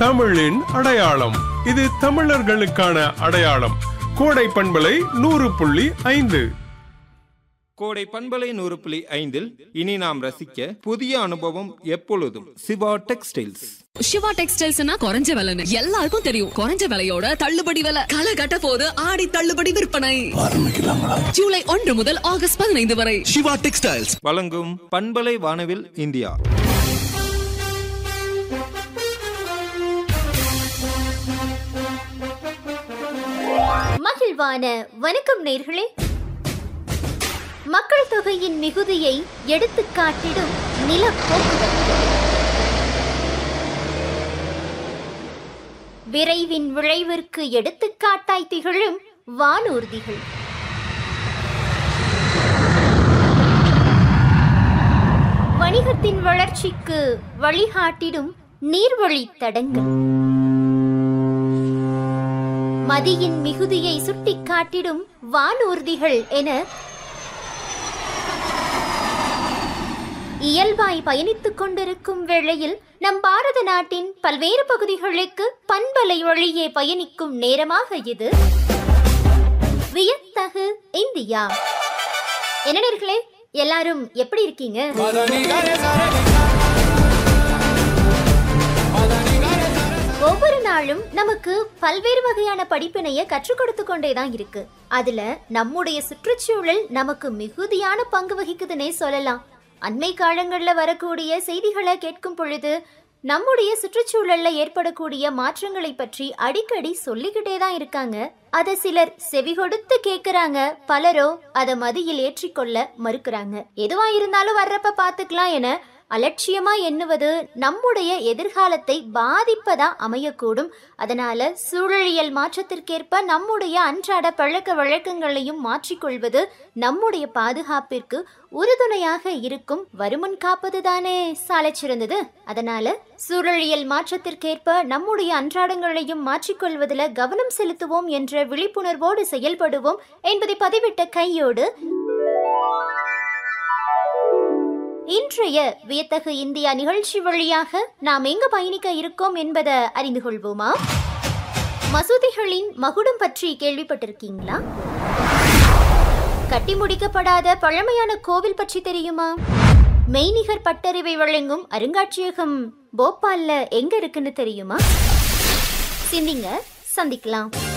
தமிழின் அடையாளம் இது தமிழர்களுக்கான அடையாளம் கோடை பண்பலை நூறு புள்ளி ஐந்து கோடை பண்பலை நூறு புள்ளி ஐந்தில் இனி நாம் ரசிக்க புதிய அனுபவம் எப்பொழுதும் சிவா டெக்ஸ்டைல்ஸ் சிவா டெக்ஸ்டைல்ஸ்னா குறைஞ்ச விலைன்னு எல்லாருக்கும் தெரியும் குறைஞ்ச விலையோட தள்ளுபடி விலை களை கட்ட போது ஆடி தள்ளுபடி விற்பனை ஜூலை ஒன்று முதல் ஆகஸ்ட் பதினைந்து வரை சிவா டெக்ஸ்டைல்ஸ் வழங்கும் பண்பலை வானவில் இந்தியா மகிழ்வான வணக்கம் நேர்களே மக்கள் தொகையின் மிகுதியை எடுத்துக் காட்டிடும் நிலப்போக்குவரத்து விரைவின் விளைவிற்கு எடுத்துக்காட்டாய் திகழும் வானூர்திகள் வணிகத்தின் வளர்ச்சிக்கு வழிகாட்டிடும் நீர்வழித் தடங்கள் மதியின் மிகுதியை சுட்டிக்காட்டிடும் வானூர்திகள் என இயல்பாய் பயணித்துக் கொண்டிருக்கும் வேளையில் நம் பாரத நாட்டின் பல்வேறு பகுதிகளுக்கு பண்பலை வழியே பயணிக்கும் நேரமாக இது வியத்தகு இந்தியா என்ன நேர்களே எல்லாரும் எப்படி இருக்கீங்க ஒவ்வொரு நாளும் நமக்கு பல்வேறு வகையான படிப்பினைய கற்றுக் கொடுத்து கொண்டே தான் இருக்கு அதுல நம்முடைய சுற்றுச்சூழல் நமக்கு மிகுதியான பங்கு வகிக்குதுன்னே சொல்லலாம் அண்மை காலங்கள்ல வரக்கூடிய செய்திகளை கேட்கும் பொழுது நம்முடைய சுற்றுச்சூழல்ல ஏற்படக்கூடிய மாற்றங்களை பற்றி அடிக்கடி சொல்லிக்கிட்டே தான் இருக்காங்க அதை சிலர் செவி கொடுத்து கேக்குறாங்க பலரோ அதை மதியில் ஏற்றிக்கொள்ள மறுக்கிறாங்க எதுவா இருந்தாலும் வர்றப்ப பாத்துக்கலாம் என அலட்சியமா எண்ணுவது நம்முடைய எதிர்காலத்தை பாதிப்பதா அமையக்கூடும் அதனால சூழலியல் மாற்றத்திற்கேற்ப நம்முடைய அன்றாட பழக்க வழக்கங்களையும் மாற்றிக்கொள்வது நம்முடைய பாதுகாப்பிற்கு உறுதுணையாக இருக்கும் வருமுன் காப்பது தானே சாலச் சிறந்தது அதனால சூழலியல் மாற்றத்திற்கேற்ப நம்முடைய அன்றாடங்களையும் மாற்றிக்கொள்வதில் கவனம் செலுத்துவோம் என்ற விழிப்புணர்வோடு செயல்படுவோம் என்பதை பதிவிட்ட கையோடு இன்றைய வியத்தகு இந்தியா நிகழ்ச்சி வழியாக நாம் எங்க பயணிக்க இருக்கோம் என்பதை அறிந்து கொள்வோமா மசூதிகளின் மகுடம் பற்றி கேள்விப்பட்டிருக்கீங்களா கட்டி முடிக்கப்படாத பழமையான கோவில் பற்றி தெரியுமா மெய்நிகர் பட்டறிவை வழங்கும் அருங்காட்சியகம் போபால்ல எங்க இருக்குன்னு தெரியுமா சிந்திங்க சந்திக்கலாம்